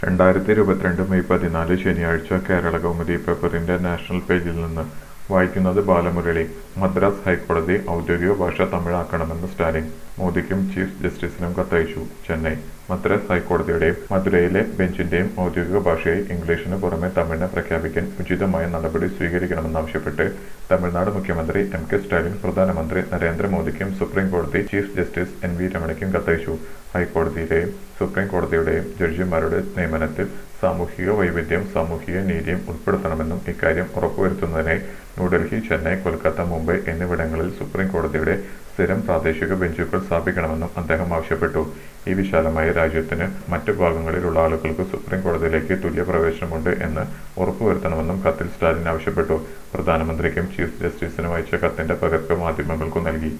രണ്ടായിരത്തി ഇരുപത്തിരണ്ട് മെയ് പതിനാല് ശനിയാഴ്ച കേരള കൗമുദി പേപ്പറിന്റെ നാഷണൽ പേജിൽ നിന്ന് വായിക്കുന്നത് ബാലമുരളി മദ്രാസ് ഹൈക്കോടതി ഔദ്യോഗിക ഭാഷ തമിഴാക്കണമെന്ന് സ്റ്റാലിൻ മോദിക്കും ചീഫ് ജസ്റ്റിസിനും കത്തയച്ചു ചെന്നൈ മദ്രാസ് ഹൈക്കോടതിയുടെയും മധുരയിലെ ബെഞ്ചിന്റെയും ഔദ്യോഗിക ഭാഷയായി ഇംഗ്ലീഷിന് പുറമെ തമിഴിനെ പ്രഖ്യാപിക്കാൻ ഉചിതമായ നടപടി സ്വീകരിക്കണമെന്നാവശ്യപ്പെട്ട് തമിഴ്നാട് മുഖ്യമന്ത്രി എം കെ സ്റ്റാലിൻ പ്രധാനമന്ത്രി നരേന്ദ്രമോദിക്കും സുപ്രീം കോടതി ചീഫ് ജസ്റ്റിസ് എൻ വി രമണയ്ക്കും കത്തയച്ചു ഹൈക്കോടതിയിലെയും സുപ്രീം കോടതിയുടെയും ജഡ്ജിമാരുടെ നിയമനത്തിൽ സാമൂഹിക വൈവിധ്യവും സാമൂഹിക നീതിയും ഉൾപ്പെടുത്തണമെന്നും ഇക്കാര്യം ഉറപ്പുവരുത്തുന്നതിനായി ന്യൂഡൽഹി ചെന്നൈ കൊൽക്കത്ത മുംബൈ എന്നിവിടങ്ങളിൽ സുപ്രീം കോടതിയുടെ സ്ഥിരം പ്രാദേശിക ബെഞ്ചുകൾ സ്ഥാപിക്കണമെന്നും അദ്ദേഹം ആവശ്യപ്പെട്ടു ഈ വിശാലമായ രാജ്യത്തിന് മറ്റു ഭാഗങ്ങളിലുള്ള ആളുകൾക്ക് സുപ്രീം കോടതിയിലേക്ക് തുല്യ പ്രവേശനമുണ്ട് എന്ന് ഉറപ്പുവരുത്തണമെന്നും കത്തിൽ സ്റ്റാലിൻ ആവശ്യപ്പെട്ടു പ്രധാനമന്ത്രിക്കും ചീഫ് ജസ്റ്റിസിനും അയച്ച കത്തിന്റെ പകർപ്പ് മാധ്യമങ്ങൾക്കു നൽകി